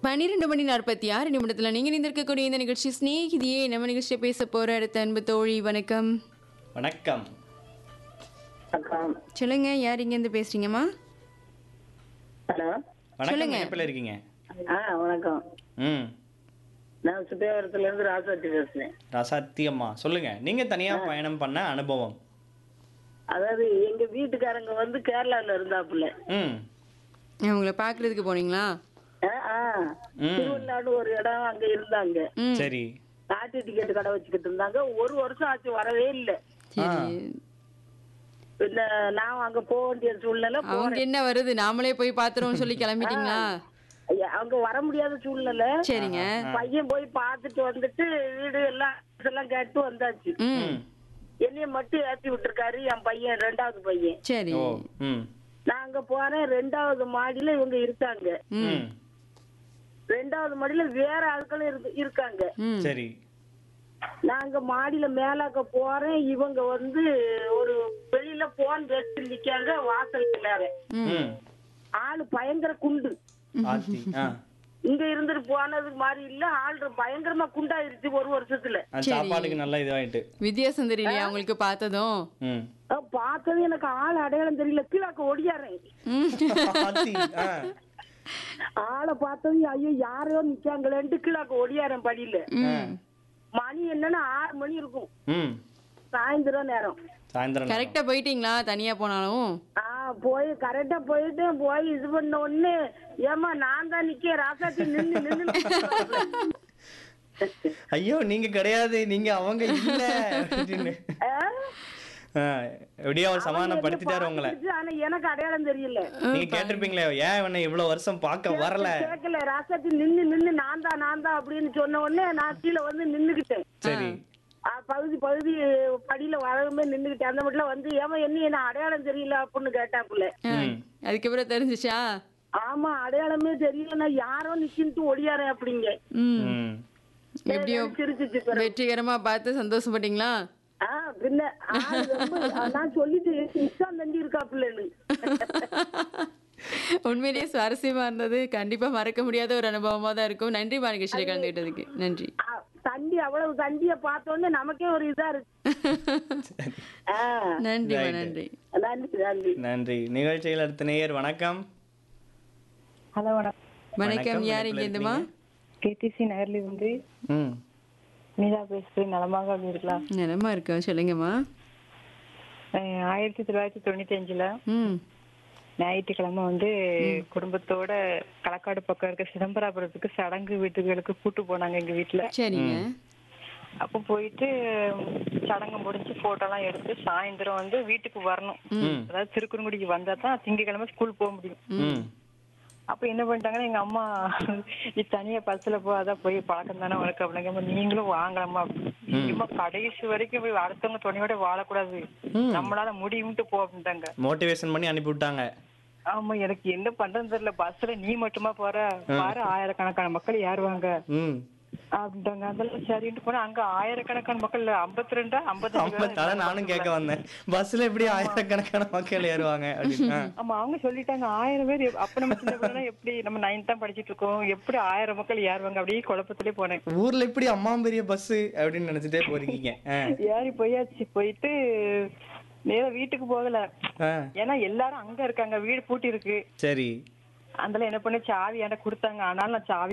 பன்னிரெண்டு மணி நாற்பத்தி ஆறு நிமிடத்துல நீங்க நிந்திருக்கக்கூடிய இந்த நிகழ்ச்சி ஸ்நேகிதியே நம்ம நிகழ்ச்சியை பேச போற அடுத்த அன்பு தோழி வணக்கம் வணக்கம் வணக்கம் சொல்லுங்க யார் இங்க இருந்து பேசுறீங்கம்மா ஹலோ வணக்கம் சொல்லுங்க. இணைப்பில் இருக்கீங்க ஆ வணக்கம் ம் நான் சுத்தியாவரத்துல இருந்து ராசாத்தி பேசுறேன் ரசாத்தி அம்மா சொல்லுங்க நீங்க தனியா பயணம் பண்ண அனுபவம் அதாவது எங்க வீட்டுக்காரங்க வந்து கேரளால இருந்தாப்புல ம் உங்களை பாக்குறதுக்கு போனீங்களா ஆ, ஆ. ம். திருவள்ளாடு ஒரு இடம் அங்க இருந்தாங்க ம் சரி நாட்டு டிக்கெட் கடை வச்சுக்கிட்டு இருந்தாங்க ஒரு வருஷம் ஆச்சு வரவே இல்ல சரி பின்ன நான் அங்க போக வேண்டிய சூழ்நிலை போ- அவங்க என்ன வருது நாமளே போய் பாத்துருவோம் சொல்லி கிளம்பிட்டீங்களா ஐயா, அங்க வர முடியாத சூழ்நிலை சரிங்க பையன் போய் பார்த்துட்டு வந்துட்டு வீடு எல்லாம் எல்லாம் கேட்டு வந்தாச்சு ம் ம் என்னைய மட்டும் ஏத்தி விட்டுருக்காரு என் பையன் ரெண்டாவது பையன் சரி ஓ ம் நான் அங்க போறேன் ரெண்டாவது மாடியில இவங்க இருக்காங்க ம் ரெண்டாவது மாடியில வேற ஆட்களும் இருக்கு- இருக்காங்க ம் சரி நாங்க மாடியில மேலாக்க போறேன் இவங்க வந்து ஒரு வெளியில போன் பேசிட்டு நிக்காங்க வாசல் வேற ம் ஆளு பயங்கர குண்டு ஆத்தி ஆ இங்க இருந்துட்டு போனது மாதிரி இல்ல ஆள் பயங்கரமா குண்டாயிருச்சு ஒரு வருஷத்துல ஆ, சாப்பாடுக்கு நல்லா இதுவாயிட்டு வித்தியாசம் தெரியலையா உங்களுக்கு பார்த்ததும் ம் அஹ் பார்த்தது எனக்கு ஆள் அடையாளம் தெரியல கீழாக்க ஒடியாரேன் ம் ஆத்தி ஆ ஆளை பார்த்தது ஐயோ யாரையோ நிக்காங்களேன்ட்டு கீழாக்க ஒடியாரேன் படியில ம் மணி என்னன்னா ஆறு மணி இருக்கும் ம் சாயந்தரம் நேரம் சாயந்தரம் நேரம். கரெக்டா போயிட்டீங்களா தனியா போனாலும் ஆ போய் கரெக்டா போயிட்டு போய் இது பண்ண உடனே ஏமா நான் தான் நிக்க ராசாத்தி நின்னு நின்னு ஐயோ நீங்க கிடையாது நீங்க அவங்க இல்ல அப்படின்னு ஆ? ஆ, எப்படியோ அவர் சமாதானப்படுத்திட்டாரு உங்களை பார்த்துட்டு, ஆனா எனக்கு அடையாளம் தெரியல நீங்க கேட்டிருப்பீங்களே ஏன் இவனை இவ்வளவு வருஷம் பார்க்க வரல கேட்கல ராசாத்தி நின்னு நின்னு நான் தான் நான் தான் அப்படின்னு சொன்ன உடனே நான் கீழே வந்து நின்னுகிட்டேன் சரி ஆ, பகுதி பகுதி படியில வரவுமே நின்னுகிட்டேன் அந்த மட்டும் வந்து ஏமா என்ன என்ன அடையாளம் தெரியல அப்படின்னு கேட்டாப்புல ம் அதுக்கப்புறம் தெரிஞ்சுச்சா ஆமா அடையாளமே தெரியல நான் யாரோ நிக்கின்ட்டு ஒடியாரேன் அப்படிங்க ம் ம் எப்படியோ சிரிச்சிச்சு பிறகு. வெற்றிகரமா பார்த்து சந்தோஷப்பட்டீங்களா ஆ பின்ன ஆள் ரொம்ப நான் சொல்லிட்டு இஷ்டம் தண்டி இருக்காப்புலன்னு உண்மையிலேயே சுவாரஸ்யமா இருந்தது கண்டிப்பா மறக்க முடியாத ஒரு அனுபவமா தான் இருக்கும் நன்றி மாநிகழ்ச்சியில கலந்துகிட்டதுக்கு நன்றி ஆ, தண்டி அவ்வளவு தண்டிய பார்த்த உடனே நமக்கே ஒரு இதா இருக்கு ஆ, நன்றிமா Right. நன்றி நன்றி நன்றி நன்றி நிகழ்ச்சியில் அடுத்த நேயர் வணக்கம் ஹலோ வணக்கம் வணக்கம் யார் இணைப்புல இங்க இருந்துமா கேடிசி நகர்ல இருந்து ம் மீரா பேசுறேன் நலமாக அப்படி இருக்கலாம் நிலமா இருக்கோம் சொல்லுங்கம்மா அஹ் ஆயிரத்தி தொள்ளாயிரத்தி தொண்ணூத்தி அஞ்சுல ம் ஞாயிற்றுக்கிழமை வந்து குடும்பத்தோட களக்காடு பக்கம் இருக்க சிதம்பராபுரத்துக்கு சடங்கு வீட்டுகளுக்கு கூட்டு போனாங்க எங்க வீட்டுல சரிங்க அப்ப போயிட்டு சடங்கு முடிஞ்சு போட்டோ எல்லாம் எடுத்து சாயந்தரம் வந்து வீட்டுக்கு வரணும் ம் அதாவது திருக்குறங்குடிக்கு வந்தா தான் திங்கக்கிழமை ஸ்கூல் போக முடியும் ம் அப்ப என்ன பண்ணிட்டாங்கன்னா எங்க அம்மா நீ தனியா பஸ்ல போ அதான் போய் பழக்கம் தானே உனக்கு அப்படிங்க நீங்களும் வாங்கலாமா சும்மா கடைசி வரைக்கும் போய் அடுத்தவங்க துணையோட வாழக்கூடாது நம்மளால முடியும்ட்டு போ அப்படின்ட்டாங்க மோட்டிவேஷன் பண்ணி அனுப்பி விட்டாங்க ஆமா எனக்கு என்ன பண்றதுன்னு தெரியல பஸ்ல நீ மட்டுமா போற பாரு ஆயிரக்கணக்கான மக்கள் ஏறுவாங்க ம் அப்படின்ட்டாங்க அதெல்லாம் சரின்ட்டு போனா அங்க ஆயிரக்கணக்கான மக்கள் ஐம்பத்தி ரெண்டா ஐம்பத்தி ஐம்பத்தால நானும் கேட்க வந்தேன் பஸ்ல எப்படி ஆயிரக்கணக்கான மக்கள் ஏறுவாங்க அப்படின்னு ஆ. ஆமா அவங்க சொல்லிட்டாங்க ஆயிரம் பேர் எப்- அப்ப நம்ம சின்ன பிள்ளைனா எப்படி நம்ம நைன் தான் படிச்சிட்டு இருக்கோம் எப்படி ஆயிரம் மக்கள் ஏறுவாங்க அப்படியே குழப்பத்திலே போனேன் ஊர்ல எப்படி அம்மா பெரிய பஸ் அப்படின்னு நினைச்சிட்டே போறீங்க ஆ. ஏறி போயாச்சு போயிட்டு நேரா வீட்டுக்கு போகல ஆ. ஏன்னா எல்லாரும் அங்க இருக்காங்க வீடு பூட்டி இருக்கு சரி அதுல என்ன பண்ண சாவி என்கிட்ட கொடுத்தாங்க ஆனாலும் நான் சாவி